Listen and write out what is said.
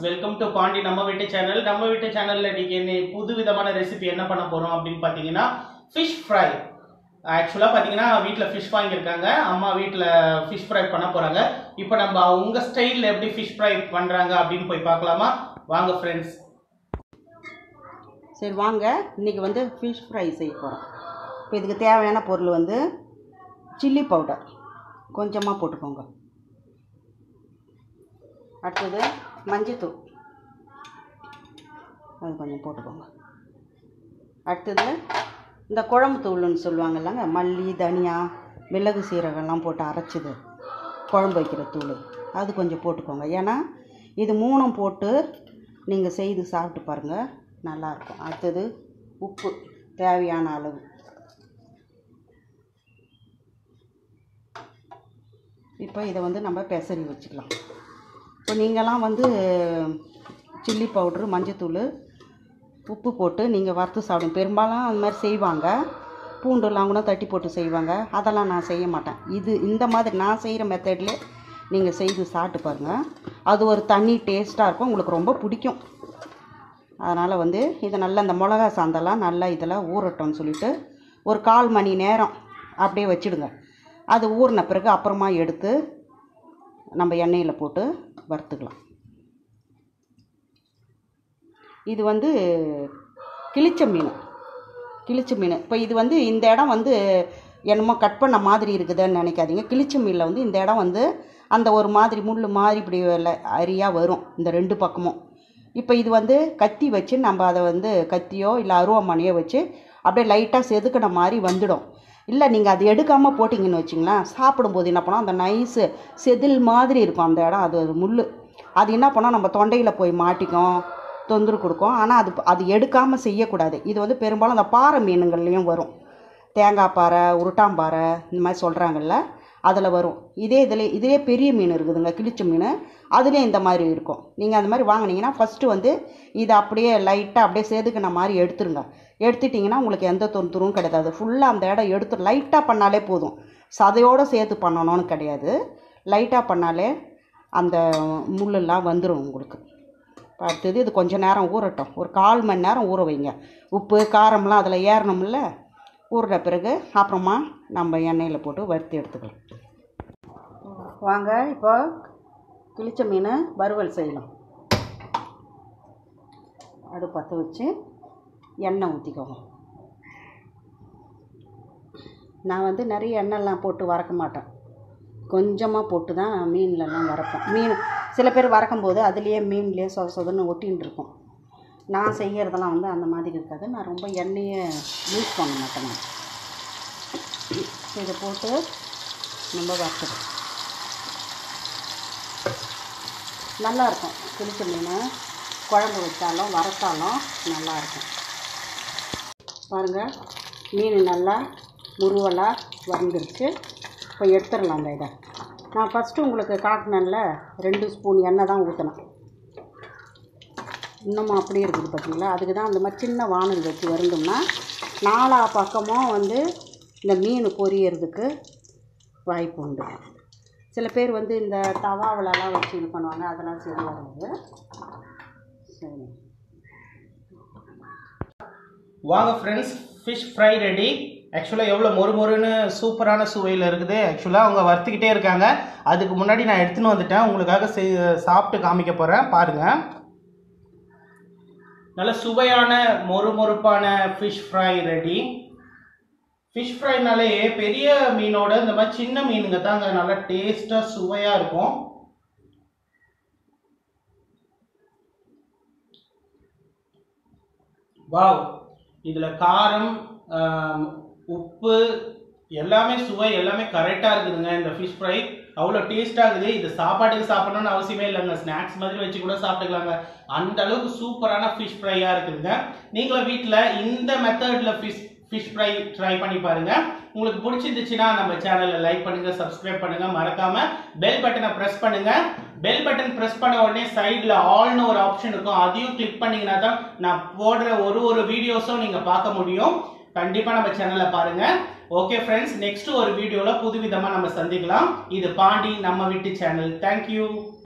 welcome to Pandi நம்ம வீட்டு channel நம்ம வீட்டு சேனல்ல இன்னைக்கு என்ன புது விதமான ரெசிபி என்ன பண்ண போறோம் அப்படின்னு பார்த்தீங்கன்னா ஃபிஷ் ஃப்ரை ஆக்சுவலாக பார்த்தீங்கன்னா வீட்டில் ஃபிஷ் வாங்கியிருக்காங்க அம்மா வீட்டில் ஃபிஷ் ஃப்ரை பண்ண போகிறாங்க இப்போ நம்ம உங்கள் ஸ்டைலில் எப்படி ஃபிஷ் ஃப்ரை பண்ணுறாங்க அப்படின்னு போய் பார்க்கலாமா வாங்க ஃப்ரெண்ட்ஸ் சரி வாங்க இன்றைக்கி வந்து ஃபிஷ் ஃப்ரை செய்ய போகிறோம் இப்போ இதுக்கு தேவையான பொருள் வந்து சில்லி பவுடர் கொஞ்சமாக போட்டுக்கோங்க அடுத்தது மஞ்சத்தூள் அது கொஞ்சம் போட்டுக்கோங்க அடுத்தது இந்த குழம்பு தூள்னு சொல்லுவாங்கல்லங்க மல்லி தனியா மிளகு சீரகம்லாம் போட்டு அரைச்சிது குழம்பு வைக்கிற தூள் அது கொஞ்சம் போட்டுக்கோங்க ஏன்னா இது மூணும் போட்டு நீங்கள் செய்து சாப்பிட்டு பாருங்கள் நல்லாயிருக்கும் அடுத்தது உப்பு தேவையான அளவு இப்போ இதை வந்து நம்ம பெசரி வச்சுக்கலாம் இப்போ நீங்களாம் வந்து சில்லி பவுட்ரு மஞ்சத்தூள் உப்பு போட்டு நீங்கள் வறுத்து சாப்பிடும் பெரும்பாலும் அந்த மாதிரி செய்வாங்க பூண்டுலாம் கூட தட்டி போட்டு செய்வாங்க அதெல்லாம் நான் செய்ய மாட்டேன் இது இந்த மாதிரி நான் செய்கிற மெத்தட்லேயே நீங்கள் செய்து சாப்பிட்டு பாருங்கள் அது ஒரு தனி டேஸ்ட்டாக இருக்கும் உங்களுக்கு ரொம்ப பிடிக்கும் அதனால் வந்து இதை நல்லா இந்த மிளகா சாந்தெல்லாம் நல்லா இதெல்லாம் ஊறட்டும்னு சொல்லிட்டு ஒரு கால் மணி நேரம் அப்படியே வச்சுடுங்க அது ஊறின பிறகு அப்புறமா எடுத்து நம்ம எண்ணெயில் போட்டு வறுத்துக்கலாம் இது வந்து கிளிச்ச மீன் கிளிச்ச மீன் இப்போ இது வந்து இந்த இடம் வந்து என்னமோ கட் பண்ண மாதிரி இருக்குதுன்னு நினைக்காதீங்க கிளிச்ச மீனில் வந்து இந்த இடம் வந்து அந்த ஒரு மாதிரி முள் மாதிரி இப்படி ல- அரியாக வரும் இந்த ரெண்டு பக்கமும் இப்போ இது வந்து கத்தி வச்சு நம்ம அதை வந்து கத்தியோ இல்லை அருவாமனையோ வச்சு அப்படியே லைட்டாக செதுக்கின மாதிரி வந்துடும் இல்லை நீங்கள் அது எடுக்காமல் போட்டிங்கன்னு வச்சிங்களேன் சாப்பிடும்போது என்ன பண்ணோம் அந்த நைஸு செதில் மாதிரி இருக்கும் அந்த இடம் அது ஒரு முள் அது என்ன பண்ணோம் நம்ம தொண்டையில் போய் மாட்டிக்கும் தொந்தரவு கொடுக்கும் ஆனால் அது அது எடுக்காமல் செய்யக்கூடாது இது வந்து பெரும்பாலும் அந்த பாறை மீனுங்கள்லேயும் வரும் தேங்காய் பாறை உருட்டாம்பாறை இந்த மாதிரி சொல்கிறாங்கல்ல அதில் வரும் இதே இதில் இதே பெரிய மீன் இருக்குதுங்க கிழிச்ச மீன் அதுலேயும் இந்த மாதிரி இருக்கும் நீங்கள் அந்த மாதிரி வாங்குனீங்கன்னா ஃபஸ்ட்டு வந்து இதை அப்படியே லைட்டாக அப்படியே செதுக்கின மாதிரி எடுத்துருங்க எடுத்துட்டிங்கன்னா உங்களுக்கு எந்த தொந்தரவும் கிடையாது ஃபுல்லாக அந்த இடம் எடுத்து லைட்டாக பண்ணாலே போதும் சதையோடு சேர்த்து பண்ணணும்னு கிடையாது லைட்டாக பண்ணாலே அந்த முள்ளெல்லாம் வந்துடும் உங்களுக்கு இப்ப அடுத்தது இது கொஞ்சம் நேரம் ஊறட்டும் ஒரு கால் மணி நேரம் ஊற வைங்க உப்பு காரம்லாம் அதில் ஏறணும்ல ஊறின பிறகு அப்புறமா நம்ம எண்ணெயில் போட்டு வறுத்து எடுத்துக்கலாம் வாங்க இப்போ கிழிச்ச மீன் வறுவல் செய்யலாம் அது பற்ற வச்சு எண்ணெய் ஊற்றிக்கோங்க நான் வந்து நிறைய எண்ணெய்லாம் போட்டு வறக்க மாட்டேன் கொஞ்சமாக போட்டு தான் மீன்லலாம் வறப்பேன் மீன் சில பேர் வறக்கும் போது அதுலேயே மீன்லேயே சொத சொதன்னு ஒட்டின்னு இருக்கும் நான் செய்கிறதெல்லாம் வந்து அந்த மாதிரி இருக்காது நான் ரொம்ப எண்ணெயை யூஸ் பண்ண மாட்டேன் நான் இதை போட்டு நம்ம வறுத்துடும் நல்லாயிருக்கும் கிழிச்ச மீன் குழம்பு வச்சாலும் வறுத்தாலும் நல்லாயிருக்கும் பாருங்கள் மீன் நல்லா முருவலாக வந்துருச்சு இப்போ எடுத்துடலாம் அந்த இதை நான் ஃபஸ்ட்டு உங்களுக்கு காட்டினேன்ல ரெண்டு ஸ்பூன் எண்ணெய் தான் ஊற்றினேன் இன்னமும் அப்படியே இருக்குது பார்த்தீங்களா அதுக்கு தான் அந்த மாதிரி சின்ன வானல் வச்சு வருந்தோம்னா நாலா பக்கமும் வந்து இந்த மீன் பொரியறதுக்கு வாய்ப்பு உண்டு சில பேர் வந்து இந்த தவாவிலலாம் வச்சு இது பண்ணுவாங்க அதெல்லாம் சரி வராது சரி வாங்க ஃப்ரெண்ட்ஸ் ஃபிஷ் ஃப்ரை ரெடி ஆக்சுவலாக எவ்வளோ மொறு மொறுன்னு சூப்பரான சுவையில் இருக்குது ஆக்சுவலாக அவங்க வறுத்துக்கிட்டே இருக்காங்க அதுக்கு முன்னாடி நான் எடுத்துன்னு வந்துட்டேன் உங்களுக்காக செய் சாப்பிட்டு காமிக்க போகிறேன் பாருங்கள் நல்ல சுவையான மொறு மொறுப்பான ஃபிஷ் ஃப்ரை ரெடி ஃபிஷ் ஃப்ரைனாலே பெரிய மீனோட இந்த மாதிரி சின்ன மீனுங்க தாங்க நல்லா டேஸ்ட்டாக சுவையாக இருக்கும் வாவ் இதில் காரம் ஆம், உப்பு எல்லாமே சுவை எல்லாமே கரெக்டாக இருக்குதுங்க இந்த ஃபிஷ் ஃப்ரை அவ்வளோ டேஸ்ட்டாக இருக்குது இது சாப்பாட்டுக்கு சாப்பிடணும்னு அவசியமே இல்லைங்க ஸ்நாக்ஸ் மாதிரி வச்சு கூட சாப்பிட்டுக்கலாங்க அந்த அளவுக்கு சூப்பரான ஃபிஷ் ஃப்ரையாக இருக்குதுங்க நீங்களும் வீட்டில் இந்த மெத்தடில் ஃபிஷ் ஃபிஷ் ஃப்ரை ட்ரை பண்ணி பாருங்க உங்களுக்கு பிடிச்சிருந்துச்சுன்னா நம்ம சேனலை லைக் பண்ணுங்க சப்ஸ்கிரைப் பண்ணுங்க மறக்காம பெல் பட்டனை பிரஸ் பண்ணுங்க பெல் பட்டன் பிரஸ் பண்ண உடனே சைடில் ஆல்னு ஒரு ஆப்ஷன் இருக்கும் அதையும் கிளிக் பண்ணீங்கன்னா தான் நான் போடுற ஒரு ஒரு வீடியோஸும் நீங்க பார்க்க முடியும் கண்டிப்பா நம்ம சேனலை பாருங்க ஓகே ஃப்ரெண்ட்ஸ் நெக்ஸ்ட் ஒரு வீடியோல புது விதமா நம்ம சந்திக்கலாம் இது பாண்டி நம்ம வீட்டு சேனல் தேங்க்யூ